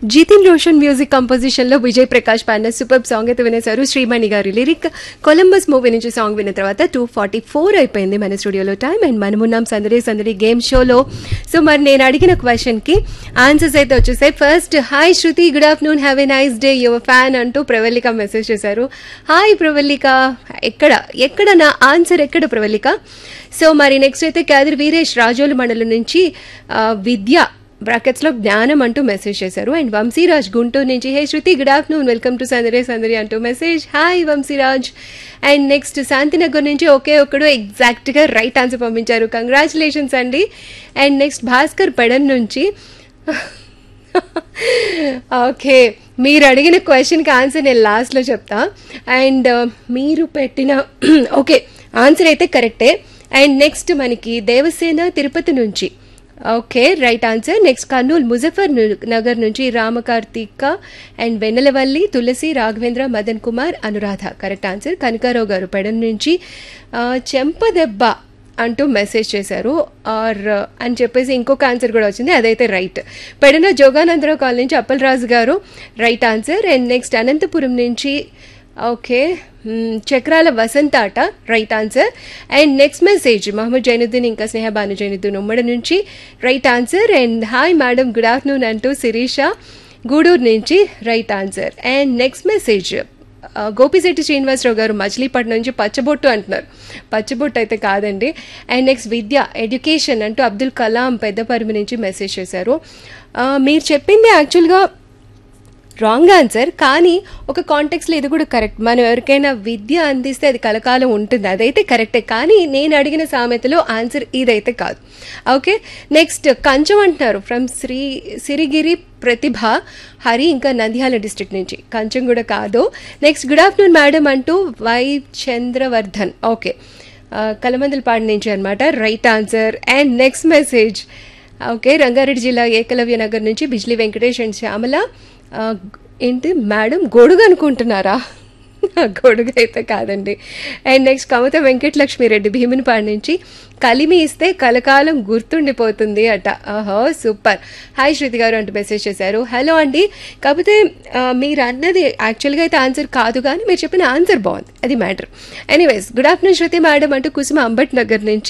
Jithin Roshan music composition లో విజయ్ ప్రకాష్ పాడిన super song అయితే వినేశారు శ్రీమణి గారి లిరిక్ కొలంబస్ మూవీ నుంచి సాంగ్ విన్న తర్వాత టూ ఫార్టీ ఫోర్ అయిపోయింది మన స్టూడియోలో టైం అండ్ మనమున్నాం సందడి సందడి గేమ్ షోలో సో మరి నేను అడిగిన క్వశ్చన్ కి ఆన్సర్స్ అయితే వచ్చేసాయి first hi Shruti good afternoon have a nice day your fan అంటూ ప్రవల్లిక మెసేజ్ చేశారు హాయ్ ప్రవల్లిక ఎక్కడ ఎక్కడ నా ఆన్సర్ ఎక్కడ ప్రవల్లిక సో మరి నెక్స్ట్ అయితే కాదిర్ వీరేష్ రాజోలు మండలం నుంచి ఆ, విద్య బ్రాకెట్స్ లో జ్ఞానం అంటూ మెసేజ్ చేశారు అండ్ వంశీరాజ్ గుంటూరు నుంచి hey Shruti good afternoon welcome to సందరే సందరి అంటూ message hi Vamshiraj and next Shantinagar నుంచి ఒకే ఒక్కడు ఎగ్జాక్ట్ గా రైట్ ఆన్సర్ పంపించారు కంగ్రాచులేషన్స్ అండి అండ్ నెక్స్ట్ భాస్కర్ పెడన్ నుంచి ఓకే మీరు అడిగిన క్వశ్చన్కి ఆన్సర్ నేను లాస్ట్లో చెప్తా అండ్ మీరు పెట్టిన ఓకే ఆన్సర్ అయితే కరెక్టే అండ్ నెక్స్ట్ మనకి దేవసేన తిరుపతి నుంచి okay right answer next Kurnool Muzaffar ను- నగర్ నుంచి Ramakarthika and Vennelavalli Tulasi Raghavendra Madan Kumar Anuradha correct answer Kanakarao గారు పెడన్ నుంచి ఆ, చెంపదెబ్బ అంటూ మెసేజ్ చేశారు ఆర్ అని చెప్పేసి ఇంకొక ఆన్సర్ కూడా వచ్చింది అదైతే రైట్ పెడన జోగానందరావు కాలనీ నుంచి అప్పలరాజు గారు right answer and next Anantapuram నుంచి ఓకే మ్మ్, చక్రాల వసంత ఆట right answer and next message Mohammed Zainuddin ఇంకా స్నేహ భాను జైనుద్దీన్ ఉమ్మడి నుంచి right answer and hi madam good afternoon అంటూ శిరీష గూడూరు నుంచి right answer and next message ఆ, గోపిశెట్టి శ్రీనివాసరావు గారు మచిలీపట్నం నుంచి పచ్చబొట్టు అంటున్నారు పచ్చబొట్టు అయితే కాదండి అండ్ నెక్స్ట్ విద్య ఎడ్యుకేషన్ అంటూ అబ్దుల్ కలాం పెద్దపరిమి నుంచి మెసేజ్ చేశారు ఆ, మీరు చెప్పింది యాక్చువల్గా రాంగ్ ఆన్సర్ కానీ ఒక కాంటెక్స్లో ఇది కూడా కరెక్ట్ మనం ఎవరికైనా విద్య అందిస్తే అది కలకాలం ఉంటుంది అదైతే కరెక్టే కానీ నేను అడిగిన సామెతలో ఆన్సర్ ఇదైతే కాదు ఓకే నెక్స్ట్ కంచం అంటున్నారు ఫ్రమ్ శ్రీ సిరిగిరి ప్రతిభ హరి ఇంకా నంద్యాల డిస్ట్రిక్ట్ నుంచి కంచం కూడా కాదు నెక్స్ట్ గుడ్ ఆఫ్టర్నూన్ మేడం అంటూ వై చంద్రవర్ధన్ ఓకే కలమందలపాడు నుంచి అనమాట right answer and next message okay Rangareddy జిల్లా ఏకలవ్య నగర్ నుంచి బిజ్లీ వెంకటేష్ అండ్ శ్యామల ఆ, ఏంటి మేడం గొడుగు అనుకుంటున్నారా గొడుగు అయితే కాదండి అండ్ నెక్స్ట్ కమత వెంకటలక్ష్మిరెడ్డి భీమునిపాడు నుంచి కలిమి ఇస్తే కలకాలం గుర్తుండిపోతుంది అట ఆహో సూపర్ హాయ్ శృతి గారు అంటూ మెసేజ్ చేశారు హలో అండి కాకపోతే ఆ, మీరు అన్నది యాక్చువల్గా అయితే ఆన్సర్ కాదు కానీ మీరు చెప్పిన ఆన్సర్ బాగుంది అది matter anyways good afternoon Shruti madam అంటూ కుసుమ అంబట్ నగర్ నుంచి